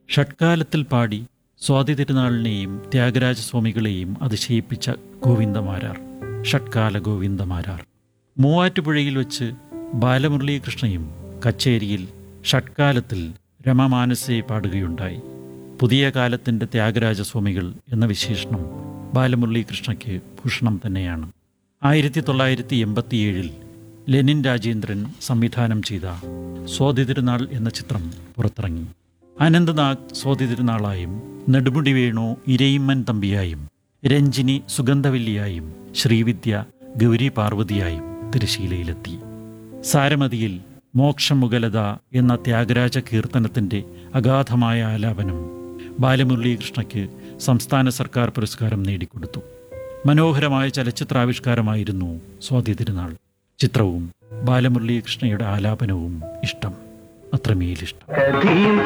ഷഡ്കാലത്തിൽ പാടി സ്വാതി തിരുനാളിനെയും ത്യാഗരാജസ്വാമികളെയും അതിശയിപ്പിച്ച ഗോവിന്ദമാരാർ ഷഡ്കാല ഗോവിന്ദമാരാർ മൂവാറ്റുപുഴയിൽ വെച്ച് ബാലമുരളീകൃഷ്ണയും കച്ചേരിയിൽ ഷഡ്കാലത്തിൽ രമമാനസയെ പാടുകയുണ്ടായി പുതിയ കാലത്തിൻ്റെ ത്യാഗരാജസ്വാമികൾ എന്ന വിശേഷണം ബാലമുരളീകൃഷ്ണയ്ക്ക് ഭൂഷണം തന്നെയാണ് ആയിരത്തി തൊള്ളായിരത്തി എൺപത്തിയേഴിൽ ലെനിൻ രാജേന്ദ്രൻ സംവിധാനം ചെയ്ത സ്വാതി തിരുനാൾ എന്ന ചിത്രം പുറത്തിറങ്ങി അനന്തനാഗ് സ്വാതി തിരുനാളായും നെടുമുടി വേണു ഇരയിമ്മൻ തമ്പിയായും രഞ്ജിനി സുഗന്ധവല്ലിയായും ശ്രീവിദ്യ ഗൗരി പാർവതിയായും തിരശീലയിലെത്തി സാരമതിയിൽ മോക്ഷമുഗലത എന്ന ത്യാഗരാജ കീർത്തനത്തിൻ്റെ അഗാധമായ ആലാപനം ബാലമുരളീകൃഷ്ണയ്ക്ക് സംസ്ഥാന സർക്കാർ പുരസ്കാരം നേടിക്കൊടുത്തു മനോഹരമായ ചലച്ചിത്രാവിഷ്കാരമായിരുന്നു സ്വാതി തിരുനാൾ ചിത്രവും ബാലമുരളീകൃഷ്ണയുടെ ആലാപനവും ഇഷ്ടം അത്രമേലിഷ്ടം കഥയും